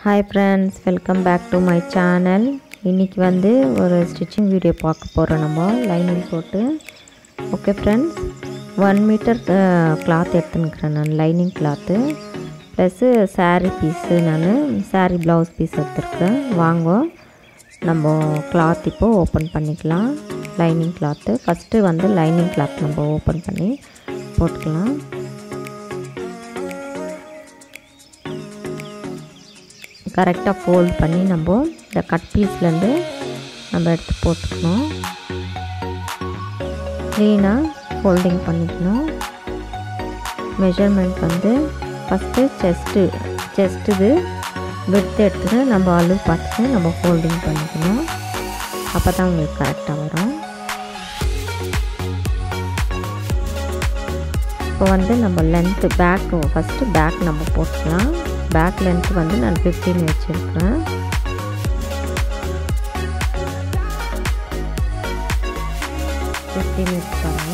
hi friends welcome back to my channel இன்றைக்கி வந்து ஒரு ஸ்டிச்சிங் வீடியோ பார்க்க போகிறோம் நம்ம லைனிங் போட்டு okay friends one metre cloth எடுத்துன்னுக்கிறேன் நான் lining cloth plus sari piece நான் சாரீ ப்ளவுஸ் பீஸ் எடுத்துருக்கேன் வாங்க நம்ம கிளாத் இப்போது ஓப்பன் பண்ணிக்கலாம் லைனிங் கிளாத்து ஃபஸ்ட்டு வந்து லைனிங் கிளாத் நம்ம ஓப்பன் பண்ணி போட்டுக்கலாம் கரெக்டாக ஃபோல்ட் பண்ணி நம்ம இந்த கட் பீஸ்லேருந்து நம்ம எடுத்து போட்டுக்கணும் க்ளீனாக ஃபோல்டிங் பண்ணிக்கணும் மெஷர்மெண்ட் வந்து ஃபஸ்ட்டு செஸ்ட்டு செஸ்ட்டு இது விடுத்து எடுத்துட்டு நம்ம அளவு பார்த்துட்டு நம்ம ஃபோல்டிங் பண்ணிக்கணும் அப்போ தான் உங்களுக்கு கரெக்டாக வரும் இப்போ வந்து நம்ம லென்த்து பேக் ஃபஸ்ட்டு பேக் நம்ம போட்டுக்கலாம் பேக் லென்த் வந்து நான் ஃபிஃப்டீன் வச்சுருக்கேன் ஃபிஃப்டீன் வச்சுப்பாங்க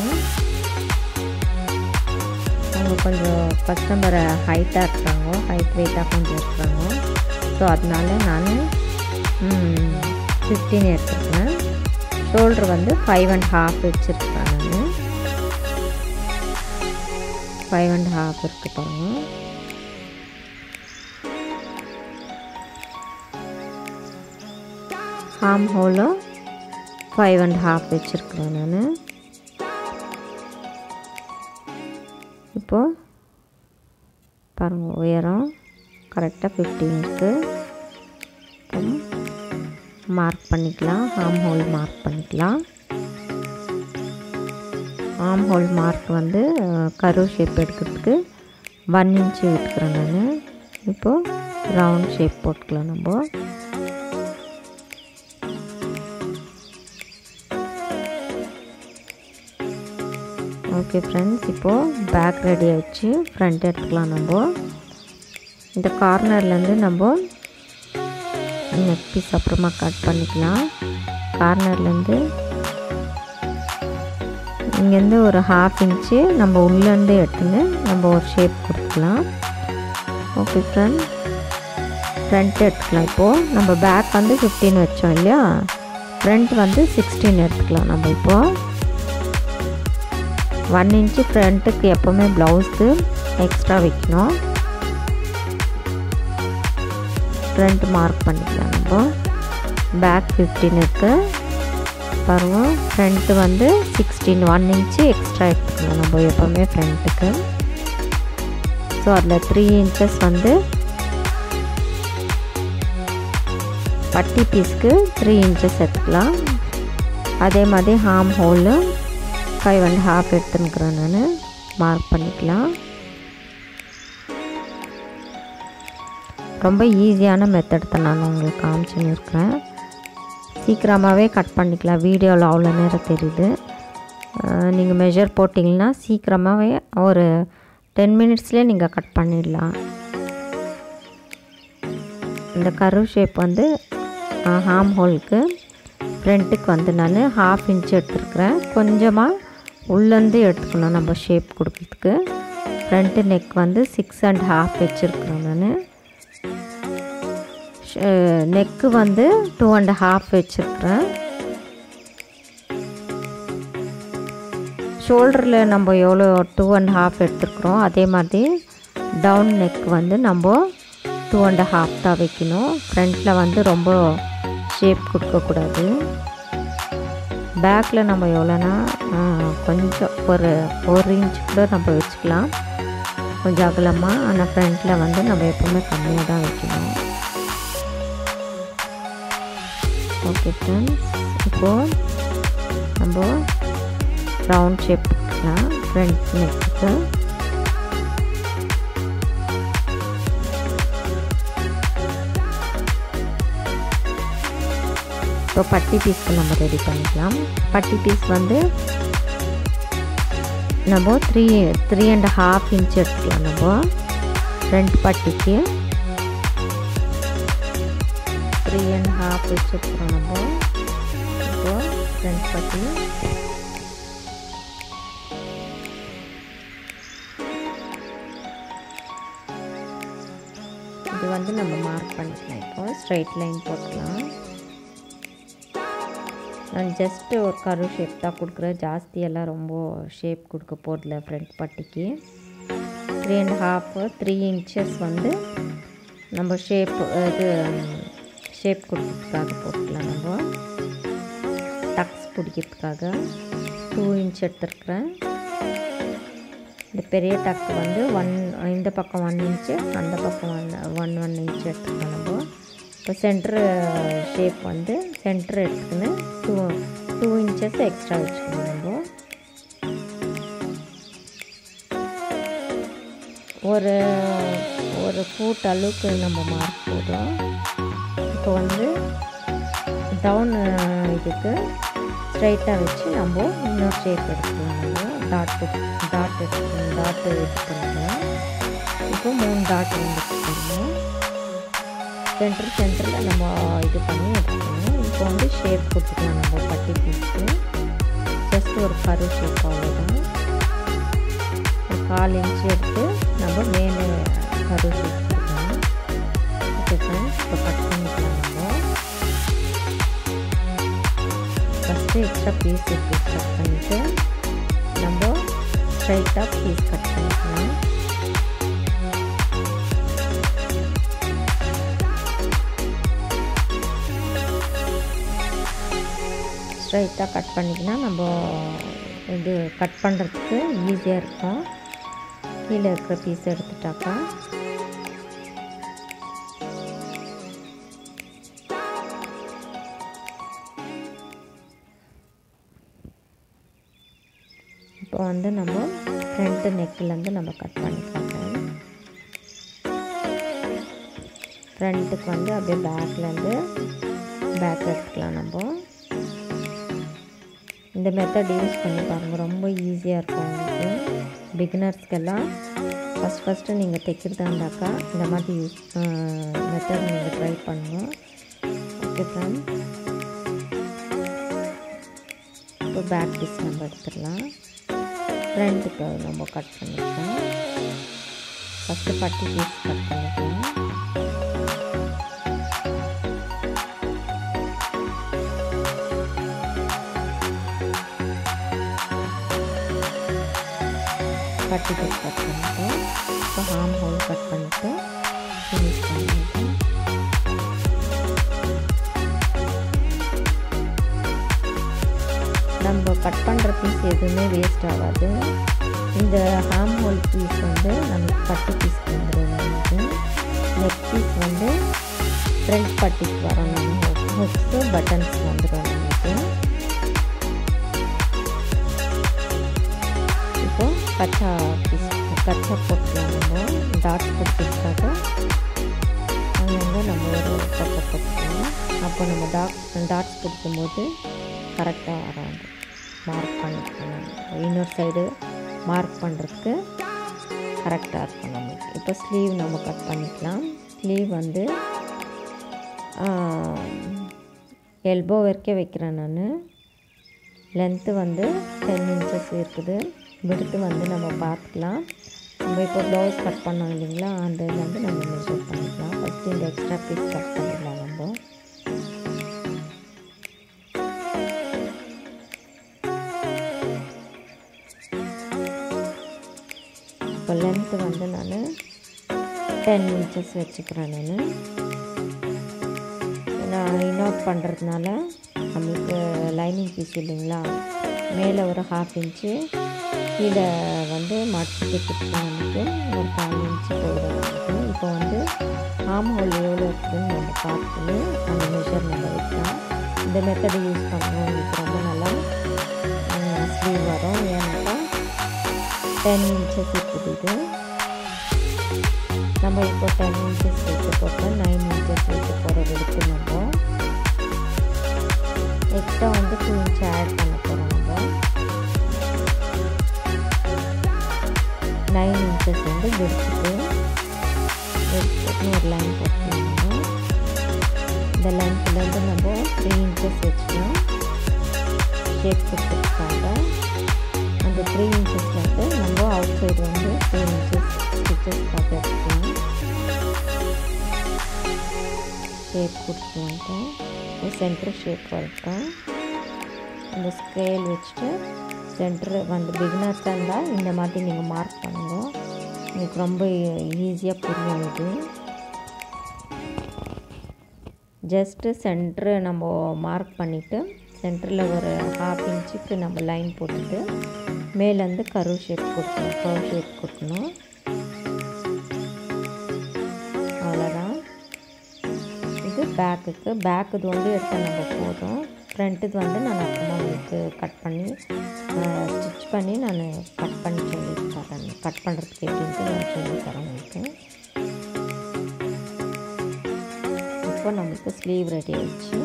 அவங்க கொஞ்சம் கஸ்டமரை ஹைட்டாக இருக்கிறாங்க ஹைட் வெயிட்டாக கொஞ்சம் இருக்கிறாங்க ஸோ அதனால நான் ஃபிஃப்டீன் எடுத்துருக்கேன் ஷோல்ட்ரு வந்து ஃபைவ் அண்ட் ஹாஃப் வச்சுருக்கேன் நான் ஃபைவ் அண்ட் ஹாஃப் இருக்கு பாருங்கள் ஆம் ஹோலும் ஃபைவ் அண்ட் ஹாஃப் வச்சுருக்குறேன் நான் இப்போது பாருங்கள் உயரம் கரெக்டாக ஃபிஃப்டீன் இருக்குது மார்க் பண்ணிக்கலாம் ஆம் ஹோல் மார்க் பண்ணிக்கலாம் ஆம் ஹோல் மார்க் வந்து கரு ஷேப் எடுக்கிறதுக்கு ஒன் இன்ச்சு விட்டுக்கிறேன் நான் இப்போது ரவுண்ட் ஷேப் போட்டுக்கலாம் நம்ம ஓகே ஃப்ரெண்ட்ஸ் இப்போது பேக் ரெடி ஆகிடுச்சு ஃப்ரண்ட் எடுத்துக்கலாம் நம்ம இந்த கார்னர்லேருந்து நம்ம நெக் பீஸ் அப்புறமா கட் பண்ணிக்கலாம் கார்னர்லேருந்து இங்கேருந்து ஒரு ஹாஃப் இன்ச்சு நம்ம உள்ளேருந்து எடுத்துன்னு நம்ம ஒரு ஷேப் கொடுத்துக்கலாம் ஓகே ஃப்ரெண்ட் ஃப்ரண்ட் எடுத்துக்கலாம் இப்போது நம்ம பேக் வந்து ஃபிஃப்டீன் வச்சோம் இல்லையா ஃப்ரண்ட் வந்து சிக்ஸ்டீன் எடுத்துக்கலாம் நம்ம இப்போது ஒன் இன்ச்சு ஃப்ரண்ட்டுக்கு எப்போவுமே ப்ளவுஸ்க்கு எக்ஸ்ட்ரா வைக்கணும் ஃப்ரண்ட் மார்க் பண்ணிக்கலாம் நம்ம பேக் ஃபிஃப்டீன் இருக்குது பாருங்க ஃப்ரண்ட்டு வந்து சிக்ஸ்டீன் ஒன் இன்ச்சு எக்ஸ்ட்ரா எடுத்துக்கணும் நம்ம எப்போவுமே ஃப்ரண்ட்டுக்கு ஸோ அதில் த்ரீ இன்ச்சஸ் வந்து பட்டி பீஸ்க்கு த்ரீ இன்ச்சஸ் எடுத்துக்கலாம் அதே மாதிரி armhole five and half எடுத்துன்னுக்குறேன் நான் மார்க் பண்ணிக்கலாம் ரொம்ப ஈஸியான மெத்தட் தான் நான் உங்களுக்கு காமிச்சுன்னு இருக்கிறேன் சீக்கிரமாகவே கட் பண்ணிக்கலாம் வீடியோவில் அவ்வளோ நேரம் தெரியுது நீங்கள் மெஷர் போட்டிங்கன்னா சீக்கிரமாகவே ஒரு டென் மினிட்ஸ்லேயே நீங்கள் கட் பண்ணிடலாம் இந்த கரு ஷேப் வந்து ஹாம் ஹோலுக்கு ஃப்ரண்ட்டுக்கு வந்து நான் ஹாஃப் இன்ச் எடுத்துருக்குறேன் கொஞ்சமாக உள்ளேருந்து எடுத்துக்கணும் நம்ம ஷேப் கொடுக்கறதுக்கு ஃப்ரண்ட்டு நெக் வந்து சிக்ஸ் அண்ட் ஹாஃப் வச்சுருக்குறேன் நான் நெக்கு வந்து டூ அண்ட் ஹாஃப் வச்சுருக்குறேன் ஷோல்டரில் நம்ம எவ்வளோ டூ அண்ட் ஹாஃப் எடுத்துருக்குறோம் அதே மாதிரி டவுன் நெக் வந்து நம்ம டூ அண்ட் ஹாஃப் தான் வைக்கணும் ஃப்ரண்ட்டில் வந்து ரொம்ப ஷேப் கொடுக்கக்கூடாது பேக்கில் நம்ம எவ்வளோனா கொஞ்சம் ஒரு ஒரு இன்ச் கூட நம்ம வச்சுக்கலாம் கொஞ்சம் அகலமாக ஆனால் ஃப்ரண்ட்டில் வந்து நம்ம எப்போவுமே கம்மியாக தான் வைக்கணும் ஓகே ஃப்ரெண்ட்ஸ் இப்போது நம்ம ரவுண்ட் ஷேப் கொடுக்கலாம் ஃப்ரண்ட் நெக்குக்கு இப்போ பட்டி பீஸ்க்கு நம்ம ரெடி பண்ணிக்கலாம் பட்டி பீஸ் வந்து நம்ம three three and half inch எடுத்துக்கலாம் நம்ம ஃப்ரண்ட் பட்டிக்கு த்ரீ அண்ட் ஹாஃப் வச்சுருக்கிறோம் நம்ம இப்போ ஃப்ரண்ட் பட்டி இது வந்து வந்து நம்ம மார்க் பண்ணிக்கலாம் இப்போ ஸ்ட்ரைட் லைன் போட்டுக்கலாம் நான் ஜஸ்ட்டு ஒரு கரு ஷேப் தான் கொடுக்குறேன் ஜாஸ்தியெல்லாம் ரொம்ப ஷேப் கொடுக்க போதில்ல ஃப்ரண்ட் பட்டிக்கு three and half three inches வந்து நம்ம ஷேப் இது ஷேப் கொடுக்கறதுக்காக போட்டுக்கலாம் நம்ம டக்ஸ் பிடிக்கிறதுக்காக டூ இன்ச் எடுத்துருக்குறேன் இந்த பெரிய டக்கு வந்து ஒன் இந்த பக்கம் ஒன் இன்ச்சு அந்த பக்கம் ஒன் ஒன் ஒன் இன்ச் எடுத்துக்கலாம் நம்ம இப்போ சென்ட்ரு ஷேப் வந்து சென்ட்ரு எடுத்துக்கின்னு டூ டூ இன்ச்சஸ் எக்ஸ்ட்ரா வச்சுக்கணும் நம்ம ஒரு ஒரு ஃபூட் அளவுக்கு நம்ம மார்க் போதும் இப்போ வந்து டவுன் இதுக்கு ஸ்ட்ரைட்டாக வச்சு நம்ம இன்னொரு ஷேப் எடுத்துக்கலாம் நம்ம டாட் டாட் எடுத்துக்கணும் டாட் எடுத்துக்கணும் இப்போ மூணு டாட் எடுத்துக்கணும் சென்டர் சென்டரில் நம்ம இது பண்ணி எடுத்துக்கணும் இப்போ வந்து ஷேப் கொடுத்துக்கலாம் நம்ம பட்டி பீஸ்க்கு ஜஸ்ட் ஒரு கரு ஷேப் அவ்வளோதான் ஒரு கால் இன்ச் எடுத்து நம்ம மேலே கரு ஷேப் கொடுக்கணும் ஓகே ஃப்ரெண்ட்ஸ் இப்போ கட் பண்ணிக்கலாம் நம்ம first extra piece piece cut பண்ணிவிட்டு நம்ம ஸ்ட்ரைட்டாக பீஸ் கட் பண்ணிக்கலாம் ஸ்ட்ரைட்டாக கட் பண்ணிக்கினா நம்ம இது கட் பண்ணுறதுக்கு ஈஸியாக இருக்கும் கீழே இருக்கிற பீஸ் எடுத்துட்டாக்கா இப்போ வந்து நம்ம ஃப்ரண்ட்டு நெக்கிலேருந்து நம்ம கட் பண்ணிக்கலாம் ஃப்ரண்ட்டுக்கு வந்து அப்படியே பேக்லேருந்து பேக் எடுத்துக்கலாம் நம்ம இந்த மெத்தட் யூஸ் பண்ணி பாருங்கள் ரொம்ப ஈஸியாக இருக்கும் உங்களுக்கு பிகினர்ஸ்க்கெல்லாம் ஃபஸ்ட் ஃபஸ்ட்டு நீங்கள் தைக்கிறதா இருந்தாக்கா இந்த மாதிரி யூஸ் மெத்தட் நீங்கள் ட்ரை பண்ணுங்கள் ஓகே ஃப்ரெண்ட் இப்போ பேக் பீஸ் நம்ம எடுத்துடலாம் ஃப்ரண்ட்டுக்கு நம்ம கட் பண்ணிக்கலாம் ஃபஸ்ட்டு பட்டி பீஸ் கட் பண்ணிக்கலாம் பட்டி பீஸ் கட் பண்ணிட்டு இப்போ ஹார்ம் ஹோல் கட் பண்ணிட்டு ஃபினிஷ் பண்ணிட்டு நம்ம கட் பண்ணுற பீஸ் எதுவுமே வேஸ்ட் ஆகாது இந்த ஹார்ம் ஹோல் பீஸ் வந்து நமக்கு பட்டு பீஸ் வந்துடும் நமக்கு நெக் பீஸ் வந்து ஃப்ரண்ட் பட்டிக்கு வரும் நம்ம ஹுக்ஸு பட்டன்ஸ் வந்துடும் நமக்கு இப்போ கச்சா பீஸ் கச்சா போட்டுக்கலாம் நம்ம டாட் கொடுத்துருக்காக அங்கங்கே நம்ம ஒரு கச்சா போட்டுக்கலாம் அப்போ நம்ம டாட் டாட்ஸ் பிடிக்கும்போது கரெக்டாக வராது மார்க் பண்ணிக்கலாம் இன்னொரு சைடு மார்க் பண்ணுறதுக்கு கரெக்டாக இருக்கும் நமக்கு இப்போ ஸ்லீவ் நம்ம கட் பண்ணிக்கலாம் ஸ்லீவ் வந்து எல்போ வரைக்கும் வைக்கிறேன் நான் லென்த்து வந்து டென் இன்ச்சஸ் இருக்குது விடுத்து வந்து நம்ம பார்த்துக்கலாம் நம்ம இப்போ ப்ளவுஸ் கட் பண்ணோம் இல்லைங்களா அந்த இது வந்து நம்ம மெஷர் பண்ணிக்கலாம் ஃபஸ்ட்டு இந்த எக்ஸ்ட்ரா பீஸ் கட் பண்ணிடலாம் நம்ம இப்போ லென்த்து வந்து நான் டென் இன்ச்சஸ் வச்சுக்கிறேன் நான் நான் இன்னோட் பண்ணுறதுனால நம்மளுக்கு லைனிங் பீஸ் இல்லைங்களா மேலே ஒரு ஹாஃப் இன்ச்சு கீழே வந்து மடிச்சுட்டு நமக்கு ஒரு கால் இன்ச்சு போயிடும் நமக்கு இப்போ வந்து ஆம் ஹோல் எவ்வளோ இருக்குதுன்னு நம்ம பார்த்துட்டு அந்த மெஷர் நம்ம வைக்கலாம் இந்த மெத்தடை யூஸ் பண்ணணும் உங்களுக்கு ரொம்ப நல்லா ஸ்லீவ் வரும் ஏன்னாக்கா டென் இன்ச்சஸ் இருக்குது இது நம்ம இப்போ டென் இன்ச்சஸ் வைக்க போட்டோம் நைன் இன்ச்சஸ் வைக்க போகிறது எடுத்து நம்ம எக்ஸ்ட்ரா வந்து டூ இன்ச் ஆட் பண்ண போகிறோம் நம்ம நைன் இன்ச்சஸ் வந்து எடுத்துட்டு எடுத்துட்டு ஒரு லைன் போட்டுக்கணும் இந்த லென்த்லேருந்து நம்ம த்ரீ இன்ச்சஸ் வச்சுக்கலாம் ஷேப் கொடுத்துருக்காங்க அந்த த்ரீ இன்ச்சஸ்லேருந்து நம்ம அவுட் சைடு வந்து த்ரீ இன்ச்சஸ் ஸ்டிச்சஸ் பார்த்து எடுத்துக்கலாம் ஷேப் கொடுத்துருவோம் இப்போ சென்டர் ஷேப் வரட்டும் அந்த ஸ்கேல் வச்சுட்டு சென்டர் வந்து பிகினர்ஸாக இருந்தால் இந்த மாதிரி நீங்கள் மார்க் பண்ணுங்க உங்களுக்கு ரொம்ப ஈஸியாக புரியும் இது ஜஸ்ட்டு சென்டரு நம்ம மார்க் பண்ணிவிட்டு சென்டரில் ஒரு ஹாஃப் இன்ச்சுக்கு நம்ம லைன் போட்டுட்டு மேலேருந்து கரு ஷேப் கொடுக்கணும் கரு ஷேப் கொடுக்கணும் அவ்வளோதான் இது பேக்குக்கு பேக் இது வந்து எடுத்தால் நம்ம போதும் ஃப்ரண்ட் இது வந்து நான் அப்புறமா உங்களுக்கு கட் பண்ணி ஸ்டிச் பண்ணி நான் கட் பண்ணி சொல்லி தரேன் கட் பண்ணுறதுக்கு எப்படின்ட்டு நான் சொல்லி தரேன் உங்களுக்கு இப்போ நம்மளுக்கு ஸ்லீவ் ரெடி ஆயிடுச்சு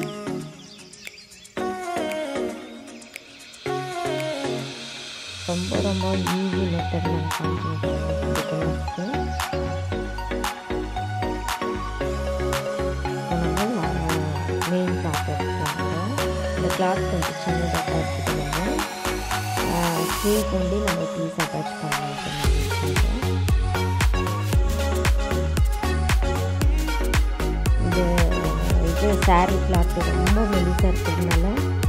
ரொம்ப ரொம்ப ஈஸி மெத்தட் நான் காமிச்சிருக்கேன் மெயின் கிளாத் எடுத்துக்கோங்க இந்த கிளாத் கொஞ்சம் சின்னதாக எடுத்துக்கோங்க ஸ்லீவ் கொண்டு நம்ம பீஸ் அட்டாச் பண்ணலாம் இது இது சாரீ கிளாத்து ரொம்ப மெலிசாக இருக்கிறதுனால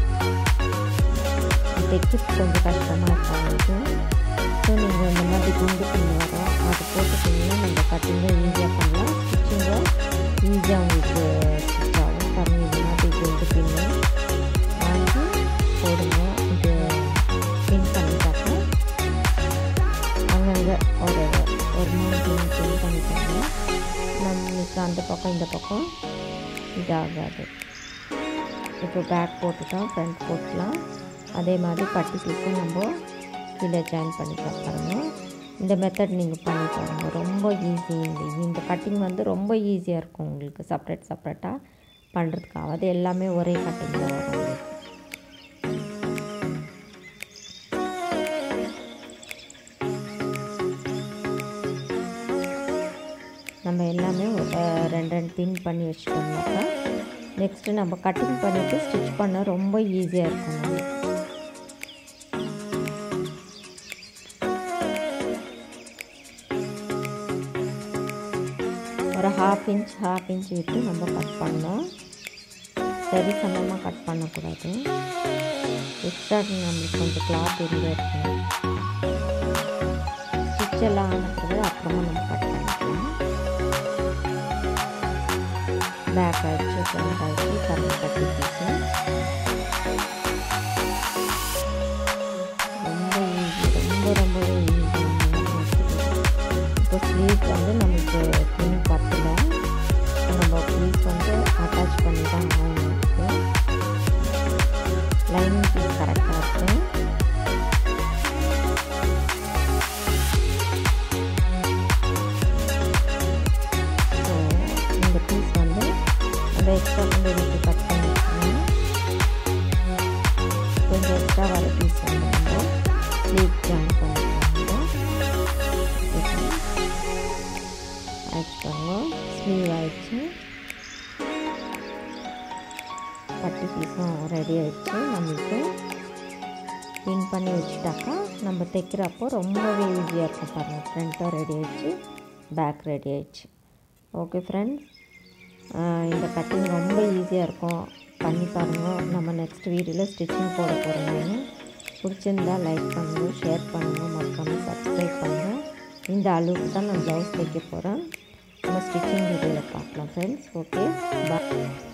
தைக்கிறது கொஞ்சம் கஷ்டமாக இருக்கும் உங்களுக்கு ஸோ நீங்கள் இந்த மாதிரி குண்டு பின் வரும் அது போட்டுட்டிங்கன்னா நம்ம கட்டிங்காக ஈஸியாக பண்ணலாம் ஸ்டிச்சிங்காக ஈஸியாக உங்களுக்கு ஸ்டிச் ஆகும் பாருங்கள் இந்த மாதிரி குண்டு பின்னு வாங்கி போடுங்க இது பின் பண்ணிட்டாக்க அங்கங்கே ஒரு ஒரு மூணு பின் பின் பண்ணிட்டாங்க நம்மளுக்கு அந்த பக்கம் இந்த பக்கம் இதாகாது இப்போ பேக் போட்டுட்டோம் ஃப்ரண்ட் போட்டுக்கலாம் அதே மாதிரி பட்டி பீஸும் நம்ம கீழே ஜாயின் பண்ணி பாருங்க இந்த மெத்தட் நீங்கள் பண்ணி பாருங்கள் ரொம்ப ஈஸி இந்த இந்த கட்டிங் வந்து ரொம்ப ஈஸியாக இருக்கும் உங்களுக்கு செப்ரேட் செப்ரேட்டாக பண்ணுறதுக்காக அது எல்லாமே ஒரே கட்டிங்கில் வரும் உங்களுக்கு நம்ம எல்லாமே ரெண்டு ரெண்டு பின் பண்ணி வச்சுட்டோம்னாக்கா நெக்ஸ்ட்டு நம்ம கட்டிங் பண்ணிவிட்டு ஸ்டிச் பண்ண ரொம்ப ஈஸியாக இருக்கும் நம்மளுக்கு ஒரு ஹாஃப் இன்ச் ஹாஃப் இன்ச் விட்டு நம்ம கட் பண்ணோம் சரி சமமாக கட் பண்ணக்கூடாது எக்ஸ்ட்ரா நம்மளுக்கு கொஞ்சம் கிளாத் இருந்தால் இருக்கணும் ஸ்டிச் எல்லாம் ஆன பிறகு அப்புறமா நம்ம கட் பண்ணிக்கலாம் பேக் ஆகிடுச்சு ஃப்ரண்ட் ஆகிடுச்சு கரண்ட் கட்டி பீஸு ரொம்ப ஈஸி ரொம்ப ரொம்ப ஈஸி இப்போ ஸ்லீவ் வந்து நமக்கு துணி பத்தல நம்ம பீஸ் வந்து அட்டாச் பண்ணி தான் ஆகணும் லைனிங் பீஸ் கரெக்டாக இருக்குது ஸோ இந்த பீஸ் வந்து நம்ம எக்ஸ்ட்ரா கொஞ்சம் விட்டு கட் பண்ணிக்கணும் கொஞ்சம் எக்ஸ்ட்ரா வர பீஸ் வந்து நம்ம ஸ்லீவ் ஜாயின் பண்ணிக்கணும் ஆயிடுச்சுக்கோங்க ஸ்லீவ் ஆயிடுச்சு பட்டி பீஸும் ரெடி ஆயிடுச்சு நம்மளுக்கு பின் பண்ணி வச்சுட்டாக்கா நம்ம தைக்கிறப்போ ரொம்பவே ஈஸியாக இருக்கும் பாருங்கள் ஃப்ரண்ட்டும் ரெடி ஆயிடுச்சு பேக் ரெடி ஆயிடுச்சு ஓகே ஃப்ரெண்ட்ஸ் இந்த கட்டிங் ரொம்ப ஈஸியாக இருக்கும் பண்ணி பாருங்கள் நம்ம நெக்ஸ்ட் வீடியோவில் ஸ்டிச்சிங் போட போகிறோம் நான் பிடிச்சிருந்தா லைக் பண்ணுங்கள் ஷேர் பண்ணுங்கள் மறக்காமல் சப்ஸ்கிரைப் பண்ணுங்கள் இந்த அளவுக்கு தான் நான் ப்ளவுஸ் தைக்க போகிறேன் நம்ம ஸ்டிச்சிங் வீடியோவில் பார்க்கலாம் ஃப்ரெண்ட்ஸ் ஓகே பாய்